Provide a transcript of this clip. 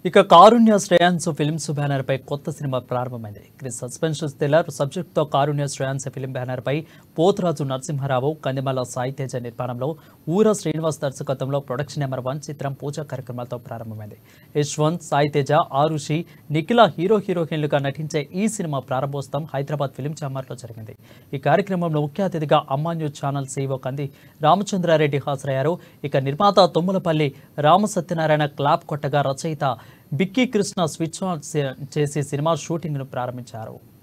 ఇక కారుణ్య శ్రేయాన్స్ films banner పై కొత్త cinema ప్రారంభమైంది క్రిస్ సస్పెన్షన్స్ థ్రిల్లర్ సబ్జెక్ట్ తో కారుణ్య శ్రేయాన్స్ ఫిల్మ్ బ్యానర్ పై పోతురాజు నరసింహారావు కందిమల సాయితేజ నిర్మాణంలో ఊర శ్రీనివాస్ దర్శకత్వంలో ప్రొడక్షన్ నెంబర్ వన్ చిత్రం పూజా కార్యక్రమాలతో ప్రారంభమైంది యశ్వంత్ సాయితేజ ఆరుషి నిఖిల హీరో హీరోయిన్లుగా నటించే ఈ సినిమా ప్రారంభోత్సవం హైదరాబాద్ ఫిలిం ఛాంబర్లో జరిగింది ఈ కార్యక్రమంలో ముఖ్య అతిథిగా అమ్మా న్యూస్ ఛానల్ సీఈఓ కంది రామచంద్రారెడ్డి హాజరయ్యారు ఇక నిర్మాత తొమ్ములపల్లి రామ సత్యనారాయణ క్లాప్ కొట్టగా రచయిత బిక్కీ కృష్ణ స్విచ్ ఆన్ చే- చేసి సినిమా షూటింగ్ను ప్రారంభించారు